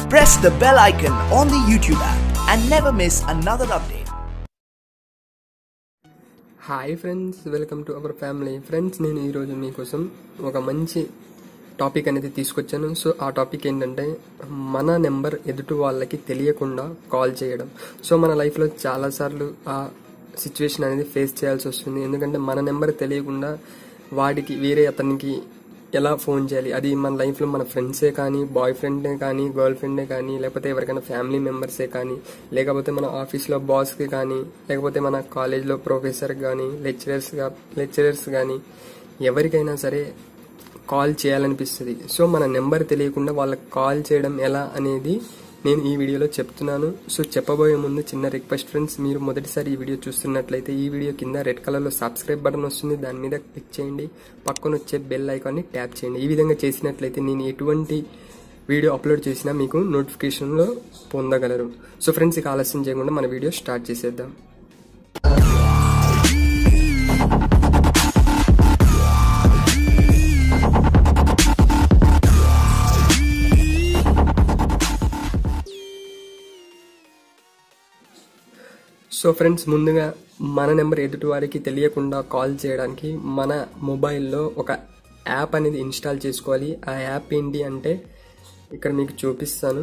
press the bell icon on the YouTube app and never miss another update. Hi friends welcome to our family friends నేను ఈరోజు మీకోసం ఒక మంచి topic అనేది తీసుకొచ్చాను సో ఆ టాపిక్ ఏంటంటే మన నెంబర్ ఎదుటి వాళ్ళకి తెలియకుండా కాల్ చేయడం సో మన లైఫ్లో చాలాసార్లు ఆ సిచ్యువేషన్ అనేది ఫేస్ చేయాల్సి వస్తుంది ఎందుకంటే మన నెంబర్ తెలియకుండా వాడికి వేరే అతనికి ఎలా ఫోన్ చేయాలి అది మన లైఫ్లో మన ఫ్రెండ్సే కానీ బాయ్ ఫ్రెండే కానీ గర్ల్ ఫ్రెండే కానీ లేకపోతే ఎవరికైనా ఫ్యామిలీ మెంబర్సే కానీ లేకపోతే మన ఆఫీస్లో బాస్కి కానీ లేకపోతే మన కాలేజ్లో ప్రొఫెసర్ కానీ లెక్చరర్స్ లెక్చరర్స్ కానీ ఎవరికైనా సరే కాల్ చేయాలనిపిస్తుంది సో మన నెంబర్ తెలియకుండా వాళ్ళకి కాల్ చేయడం ఎలా అనేది నేను ఈ వీడియోలో చెప్తున్నాను సో చెప్పబోయే ముందు చిన్న రిక్వెస్ట్ ఫ్రెండ్స్ మీరు మొదటిసారి ఈ వీడియో చూస్తున్నట్లయితే ఈ వీడియో కింద రెడ్ కలర్లో సబ్స్క్రైబ్ బటన్ వస్తుంది దాని మీద క్లిక్ చేయండి పక్కన వచ్చే బెల్ ఐకాన్ని ట్యాప్ చేయండి ఈ విధంగా చేసినట్లయితే నేను ఎటువంటి వీడియో అప్లోడ్ చేసినా మీకు నోటిఫికేషన్లో పొందగలరు సో ఫ్రెండ్స్ ఇక ఆలస్యం చేయకుండా మన వీడియో స్టార్ట్ చేసేద్దాం సో ఫ్రెండ్స్ ముందుగా మన నెంబర్ ఎదుటి వారికి తెలియకుండా కాల్ చేయడానికి మన మొబైల్లో ఒక యాప్ అనేది ఇన్స్టాల్ చేసుకోవాలి ఆ యాప్ ఏంటి అంటే ఇక్కడ మీకు చూపిస్తాను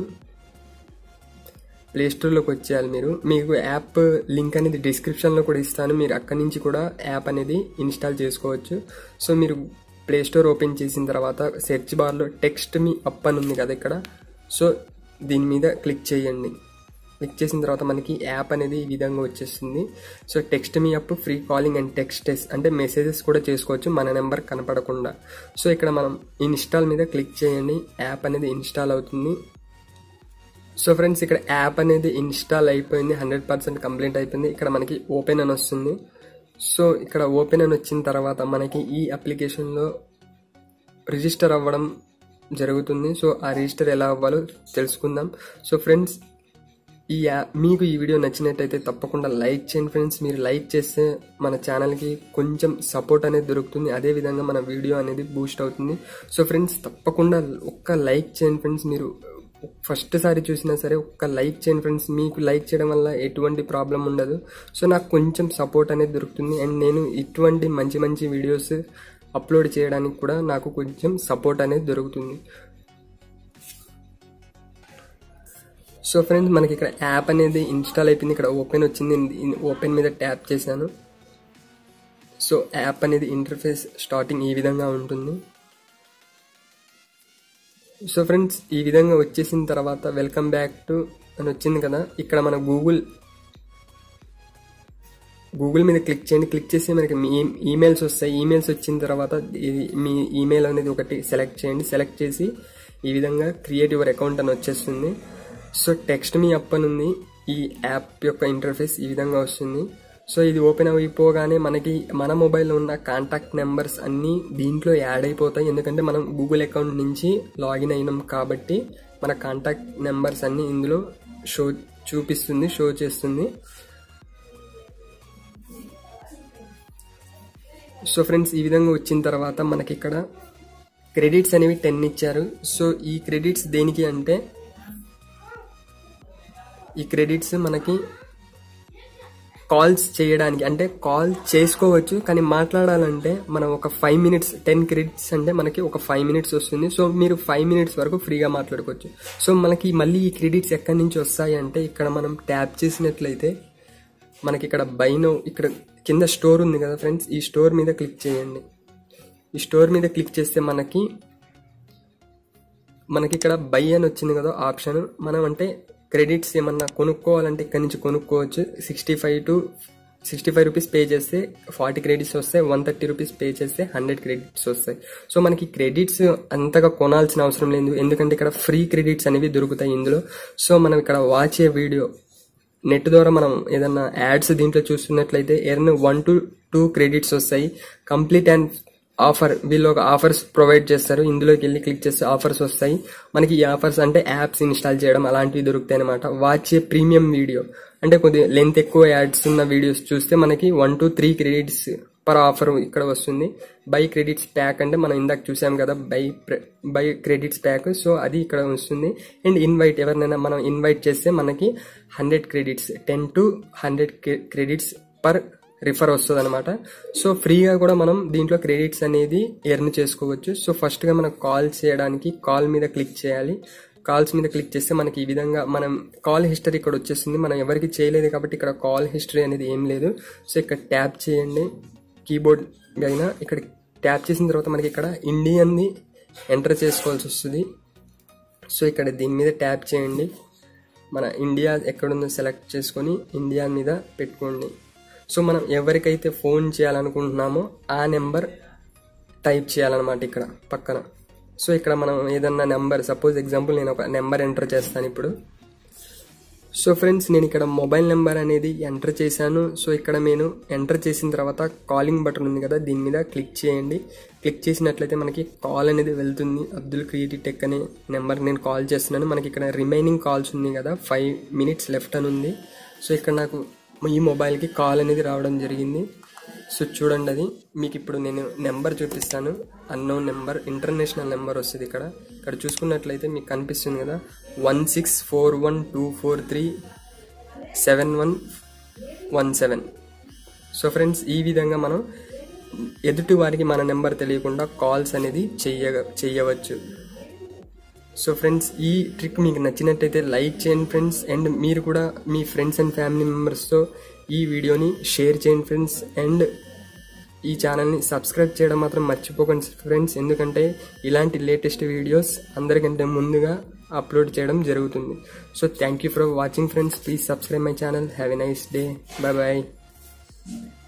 ప్లే స్టోర్లోకి వచ్చేయాలి మీరు మీకు యాప్ లింక్ అనేది డిస్క్రిప్షన్లో కూడా ఇస్తాను మీరు అక్కడి నుంచి కూడా యాప్ అనేది ఇన్స్టాల్ చేసుకోవచ్చు సో మీరు ప్లే స్టోర్ ఓపెన్ చేసిన తర్వాత సెర్చ్ బార్లో టెక్స్ట్ మీ అప్ అని ఉంది కదా ఇక్కడ సో దీని మీద క్లిక్ చేయండి క్లిక్ చేసిన తర్వాత మనకి యాప్ అనేది ఈ విధంగా వచ్చేస్తుంది so text me up free calling and text అంటే మెసేజెస్ కూడా చేసుకోవచ్చు మన నెంబర్ కనపడకుండా సో ఇక్కడ మనం ఇన్స్టాల్ మీద క్లిక్ చేయండి యాప్ అనేది ఇన్స్టాల్ అవుతుంది సో ఫ్రెండ్స్ ఇక్కడ యాప్ అనేది ఇన్స్టాల్ అయిపోయింది హండ్రెడ్ పర్సెంట్ కంప్లీట్ అయిపోయింది ఇక్కడ మనకి ఓపెన్ అని వస్తుంది సో ఇక్కడ ఓపెన్ అని వచ్చిన తర్వాత మనకి ఈ అప్లికేషన్లో రిజిస్టర్ అవ్వడం జరుగుతుంది సో ఆ రిజిస్టర్ ఎలా అవ్వాలో తెలుసుకుందాం సో ఫ్రెండ్స్ ఈ యాప్ మీకు ఈ వీడియో నచ్చినట్టయితే తప్పకుండా లైక్ చేయండి ఫ్రెండ్స్ మీరు లైక్ చేస్తే మన ఛానల్కి కొంచెం సపోర్ట్ అనేది దొరుకుతుంది అదేవిధంగా మన వీడియో అనేది బూస్ట్ అవుతుంది సో ఫ్రెండ్స్ తప్పకుండా ఒక్క లైక్ చేయండి ఫ్రెండ్స్ మీరు ఫస్ట్ సారి చూసినా సరే ఒక్క లైక్ చేయండి ఫ్రెండ్స్ మీకు లైక్ చేయడం వల్ల ఎటువంటి ప్రాబ్లం ఉండదు సో నాకు కొంచెం సపోర్ట్ అనేది దొరుకుతుంది అండ్ నేను ఇటువంటి మంచి మంచి వీడియోస్ అప్లోడ్ చేయడానికి కూడా నాకు కొంచెం సపోర్ట్ అనేది దొరుకుతుంది సో ఫ్రెండ్స్ మనకి ఇక్కడ యాప్ అనేది ఇన్స్టాల్ అయిపోయింది ఇక్కడ ఓపెన్ వచ్చింది ఓపెన్ మీద ట్యాప్ చేశాను సో యాప్ అనేది ఇంటర్ఫేస్ స్టార్టింగ్ ఈ విధంగా ఉంటుంది సో ఫ్రెండ్స్ ఈ విధంగా వచ్చేసిన తర్వాత వెల్కమ్ బ్యాక్ టు అని వచ్చింది కదా ఇక్కడ మన గూగుల్ గూగుల్ మీద క్లిక్ చేయండి క్లిక్ చేసి మనకి మీ ఈమెయిల్స్ వస్తాయి ఈమెయిల్స్ వచ్చిన తర్వాత ఇది మీ ఈమెయిల్ అనేది ఒకటి సెలెక్ట్ చేయండి సెలెక్ట్ చేసి ఈ విధంగా క్రియేట్ యువర్ అకౌంట్ అని వచ్చేస్తుంది సో టెక్స్ట్ మీ అప్ అని ఉంది ఈ యాప్ యొక్క ఇంటర్ఫేస్ ఈ విధంగా వస్తుంది సో ఇది ఓపెన్ అయిపోగానే మనకి మన మొబైల్లో ఉన్న కాంటాక్ట్ నెంబర్స్ అన్నీ దీంట్లో యాడ్ అయిపోతాయి ఎందుకంటే మనం గూగుల్ అకౌంట్ నుంచి లాగిన్ అయినాం కాబట్టి మన కాంటాక్ట్ నెంబర్స్ అన్నీ ఇందులో షో చూపిస్తుంది షో చేస్తుంది సో ఫ్రెండ్స్ ఈ విధంగా వచ్చిన తర్వాత మనకి ఇక్కడ క్రెడిట్స్ అనేవి టెన్ ఇచ్చారు సో ఈ క్రెడిట్స్ దేనికి అంటే ఈ క్రెడిట్స్ మనకి కాల్స్ చేయడానికి అంటే కాల్ చేసుకోవచ్చు కానీ మాట్లాడాలంటే మనం ఒక ఫైవ్ మినిట్స్ టెన్ క్రెడిట్స్ అంటే మనకి ఒక ఫైవ్ మినిట్స్ వస్తుంది సో మీరు ఫైవ్ మినిట్స్ వరకు ఫ్రీగా మాట్లాడుకోవచ్చు సో మనకి మళ్ళీ ఈ క్రెడిట్స్ ఎక్కడి నుంచి వస్తాయి అంటే ఇక్కడ మనం ట్యాప్ చేసినట్లయితే మనకి ఇక్కడ బైనో ఇక్కడ కింద స్టోర్ ఉంది కదా ఫ్రెండ్స్ ఈ స్టోర్ మీద క్లిక్ చేయండి ఈ స్టోర్ మీద క్లిక్ చేస్తే మనకి మనకి ఇక్కడ బై అని వచ్చింది కదా ఆప్షన్ మనం అంటే క్రెడిట్స్ ఏమన్నా కొనుక్కోవాలంటే ఇక్కడ నుంచి కొనుక్కోవచ్చు sixty five to sixty five rupees pay చేస్తే ఫార్టీ క్రెడిట్స్ వస్తాయి వన్ థర్టీ రూపీస్ పే చేస్తే హండ్రెడ్ క్రెడిట్స్ వస్తాయి సో మనకి క్రెడిట్స్ అంతగా కొనాల్సిన అవసరం లేదు ఎందుకంటే ఇక్కడ ఫ్రీ క్రెడిట్స్ అనేవి దొరుకుతాయి ఇందులో సో మనం ఇక్కడ వాచ్ ఏ వీడియో నెట్ ద్వారా మనం ఏదన్నా యాడ్స్ దీంట్లో చూస్తున్నట్లయితే earn one to two credits వస్తాయి కంప్లీట్ అండ్ ఆఫర్ వీళ్ళు ఒక ఆఫర్స్ ప్రొవైడ్ చేస్తారు ఇందులోకి వెళ్ళి క్లిక్ చేస్తే ఆఫర్స్ వస్తాయి మనకి ఈ ఆఫర్స్ అంటే యాప్స్ ఇన్స్టాల్ చేయడం అలాంటివి దొరుకుతాయి అనమాట వాచ్ ఏ ప్రీమియం వీడియో అంటే కొద్దిగా లెంత్ ఎక్కువ యాడ్స్ ఉన్న వీడియోస్ చూస్తే మనకి one two three credits per offer ఇక్కడ వస్తుంది బై క్రెడిట్స్ ప్యాక్ అంటే మనం ఇందాక చూసాం కదా buy buy credits pack so అది ఇక్కడ వస్తుంది అండ్ ఇన్వైట్ ఎవరినైనా మనం ఇన్వైట్ చేస్తే మనకి hundred credits ten to hundred credits per refer వస్తుంది అనమాట సో ఫ్రీగా కూడా మనం దీంట్లో క్రెడిట్స్ అనేది ఎర్న్ చేసుకోవచ్చు సో ఫస్ట్గా మనం కాల్ చేయడానికి కాల్ మీద క్లిక్ చేయాలి కాల్స్ మీద క్లిక్ చేస్తే మనకి ఈ విధంగా మనం కాల్ హిస్టరీ ఇక్కడ వచ్చేస్తుంది మనం ఎవరికి చేయలేదు కాబట్టి ఇక్కడ కాల్ హిస్టరీ అనేది ఏం లేదు సో ఇక్కడ ట్యాప్ చేయండి కీబోర్డ్ అయినా ఇక్కడ ట్యాప్ చేసిన తర్వాత మనకి ఇక్కడ ఇండియన్ని ఎంటర్ చేసుకోవాల్సి వస్తుంది సో ఇక్కడ దీని మీద ట్యాప్ చేయండి మన ఇండియా ఎక్కడుందో సెలెక్ట్ చేసుకొని ఇండియా మీద పెట్టుకోండి సో మనం ఎవరికైతే ఫోన్ చేయాలనుకుంటున్నామో ఆ నెంబర్ టైప్ చేయాలన్నమాట ఇక్కడ పక్కన సో ఇక్కడ మనం ఏదన్నా నెంబర్ సపోజ్ ఎగ్జాంపుల్ నేను ఒక నెంబర్ ఎంటర్ చేస్తాను ఇప్పుడు సో ఫ్రెండ్స్ నేను ఇక్కడ మొబైల్ నెంబర్ అనేది ఎంటర్ చేశాను సో ఇక్కడ నేను ఎంటర్ చేసిన తర్వాత కాలింగ్ బటన్ ఉంది కదా దీని మీద క్లిక్ చేయండి క్లిక్ చేసినట్లయితే మనకి కాల్ అనేది వెళ్తుంది అబ్దుల్ క్రియేటివ్ టెక్ అనే నెంబర్ నేను కాల్ చేస్తున్నాను మనకి ఇక్కడ రిమైనింగ్ కాల్స్ ఉంది కదా ఫైవ్ మినిట్స్ లెఫ్ట్ అని ఉంది సో ఇక్కడ నాకు ఈ మొబైల్కి కాల్ అనేది రావడం జరిగింది సో చూడండి అది మీకు ఇప్పుడు నేను నెంబర్ చూపిస్తాను అన్నోన్ నెంబర్ ఇంటర్నేషనల్ నెంబర్ వస్తుంది ఇక్కడ ఇక్కడ చూసుకున్నట్లయితే మీకు కనిపిస్తుంది కదా one six four one two four three seven one one seven so friends ఈ విధంగా మనం ఎదుటి వారికి మన నెంబర్ తెలియకుండా కాల్స్ అనేది చెయ్య చెయ్యవచ్చు సో ఫ్రెండ్స్ ఈ ట్రిక్ మీకు నచ్చినట్టయితే లైక్ చేయండి ఫ్రెండ్స్ అండ్ మీరు కూడా మీ ఫ్రెండ్స్ అండ్ ఫ్యామిలీ మెంబర్స్తో ఈ వీడియోని షేర్ చేయండి ఫ్రెండ్స్ అండ్ ఈ ఛానల్ని సబ్స్క్రైబ్ చేయడం మాత్రం మర్చిపోకండి ఫ్రెండ్స్ ఎందుకంటే ఇలాంటి లేటెస్ట్ వీడియోస్ అందరికంటే ముందుగా అప్లోడ్ చేయడం జరుగుతుంది so thank you for watching friends please subscribe my channel have a nice day bye bye